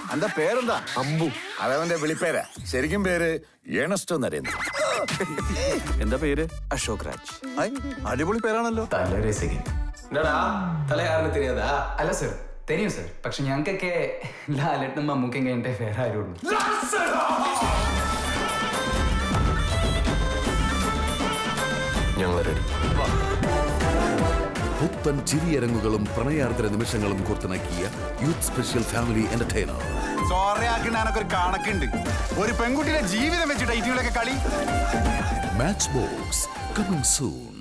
അന്റെ പേരെന്താ അമ്പു അതവന്റെ വിളിപ്പേരാ ശരിക്കും പേര് ഏണസ്റ്റോ നരേന്ദ്ര എന്താ പേര് അശോക് രാജ് ഐ, അടിപൊളി പേരാണല്ലോ തല രസിക്കും என்னடா தலையாருன்னு தெரியாதா അല്ല സർ തെരിയും സർ പക്ഷെ ഞങ്ങൾക്കൊക്കെ ലാലട്ടും മമ്മൂക്കും കഴിഞ്ഞിട്ടേ വേറെ ആരുള്ളൂ ഞങ്ങൾ റെഡി പുത്തൻ ചിരിയരങ്ങുകളും പ്രണയാർദ്ര നിമിഷങ്ങളും കോർത്തിണക്കിയ youth special family entertainer sorry ആക്കിണ്ടാനൊക്കെ ഒരു കണക്കുണ്ട് ഒരു പെൺകുട്ടിയുടെ ജീവിതം വെച്ചിട്ട് ഐറ്റിങ്ങളൊക്കെ കളി മാച്ച് ബോക്സ് കമ്മിങ് സൂൺ